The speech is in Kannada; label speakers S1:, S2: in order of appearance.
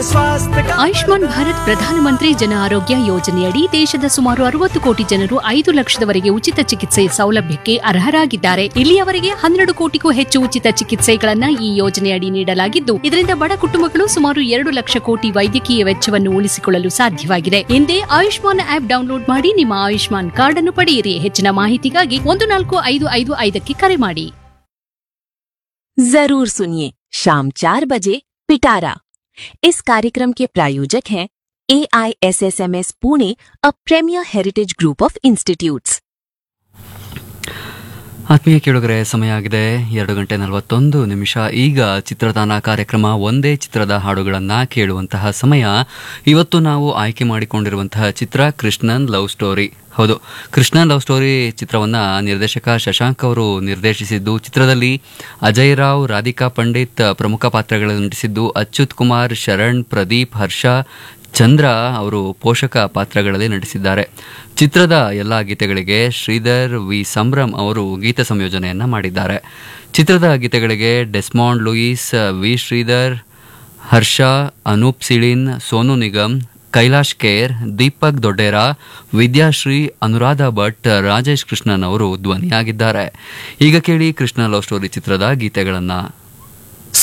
S1: स्वास्थ्य का
S2: ಆಯುಷ್ಮಾನ್ ಭಾರತ್ ಪ್ರಧಾನಮಂತ್ರಿ ಜನ ಆರೋಗ್ಯ ಯೋಜನೆಯಡಿ ದೇಶದ ಸುಮಾರು ಅರವತ್ತು ಕೋಟಿ ಜನರು ಐದು ಲಕ್ಷದವರೆಗೆ ಉಚಿತ ಚಿಕಿತ್ಸೆ ಸೌಲಭ್ಯಕ್ಕೆ ಅರ್ಹರಾಗಿದ್ದಾರೆ ಇಲ್ಲಿಯವರೆಗೆ ಹನ್ನೆರಡು ಕೋಟಿಗೂ ಹೆಚ್ಚು ಉಚಿತ ಚಿಕಿತ್ಸೆಗಳನ್ನ ಈ ಯೋಜನೆಯಡಿ ನೀಡಲಾಗಿದ್ದು ಇದರಿಂದ ಬಡ ಕುಟುಂಬಗಳು ಸುಮಾರು ಎರಡು ಲಕ್ಷ ಕೋಟಿ ವೈದ್ಯಕೀಯ ವೆಚ್ಚವನ್ನು ಉಳಿಸಿಕೊಳ್ಳಲು ಸಾಧ್ಯವಾಗಿದೆ ಹಿಂದೆ ಆಯುಷ್ಮಾನ್ ಆಪ್ ಡೌನ್ಲೋಡ್ ಮಾಡಿ ನಿಮ್ಮ ಆಯುಷ್ಮಾನ್ ಕಾರ್ಡ್ ಅನ್ನು ಪಡೆಯಿರಿ ಹೆಚ್ಚಿನ ಮಾಹಿತಿಗಾಗಿ ಒಂದು ನಾಲ್ಕು ಐದು ಐದು ಐದಕ್ಕೆ ಕರೆ ಮಾಡಿ
S3: जरूर सुनिए शाम चार बजे पिटारा इस कार्यक्रम के प्रायोजक हैं A I S S M S Pune a premier heritage group of institutes
S4: ಆತ್ಮೀಯ ಕೇಳುಗರೆ ಸಮಯ ಆಗಿದೆ ಎರಡು ಗಂಟೆ ನಲವತ್ತೊಂದು ನಿಮಿಷ ಈಗ ಚಿತ್ರದಾನ ಕಾರ್ಯಕ್ರಮ ಒಂದೇ ಚಿತ್ರದ ಹಾಡುಗಳನ್ನು ಕೇಳುವಂತಹ ಸಮಯ ಇವತ್ತು ನಾವು ಆಯ್ಕೆ ಮಾಡಿಕೊಂಡಿರುವಂತಹ ಚಿತ್ರ ಕೃಷ್ಣನ್ ಲವ್ ಸ್ಟೋರಿ ಹೌದು ಕೃಷ್ಣನ್ ಲವ್ ಸ್ಟೋರಿ ಚಿತ್ರವನ್ನು ನಿರ್ದೇಶಕ ಶಶಾಂಕ್ ಅವರು ನಿರ್ದೇಶಿಸಿದ್ದು ಚಿತ್ರದಲ್ಲಿ ಅಜಯ್ ರಾವ್ ರಾಧಿಕಾ ಪಂಡಿತ್ ಪ್ರಮುಖ ಪಾತ್ರಗಳನ್ನು ನಟಿಸಿದ್ದು ಅಚ್ಯುತ್ ಕುಮಾರ್ ಶರಣ್ ಪ್ರದೀಪ್ ಹರ್ಷ ಚಂದ್ರ ಅವರು ಪೋಷಕ ಪಾತ್ರಗಳಲ್ಲಿ ನಟಿಸಿದ್ದಾರೆ ಚಿತ್ರದ ಎಲ್ಲ ಗೀತೆಗಳಿಗೆ ಶ್ರೀಧರ್ ವಿ ಸಂಭ್ರಮ್ ಅವರು ಗೀತ ಸಂಯೋಜನೆಯನ್ನ ಮಾಡಿದ್ದಾರೆ ಚಿತ್ರದ ಗೀತೆಗಳಿಗೆ ಡೆಸ್ಮಾಂಡ್ ಲೂಯಿಸ್ ವಿ ಶ್ರೀಧರ್ ಹರ್ಷ ಅನೂಪ್ ಸಿಳಿನ್ ಸೋನು ನಿಗಮ್ ಕೈಲಾಶ್ ಕೇರ್ ದೀಪಕ್ ದೊಡ್ಡೇರ ವಿದ್ಯಾಶ್ರೀ ಅನುರಾಧ ಭಟ್ ರಾಜೇಶ್ ಕೃಷ್ಣನ್ ಅವರು ಧ್ವನಿಯಾಗಿದ್ದಾರೆ ಈಗ ಕೇಳಿ ಕೃಷ್ಣ ಲವ್ ಸ್ಟೋರಿ ಚಿತ್ರದ ಗೀತೆಗಳನ್ನು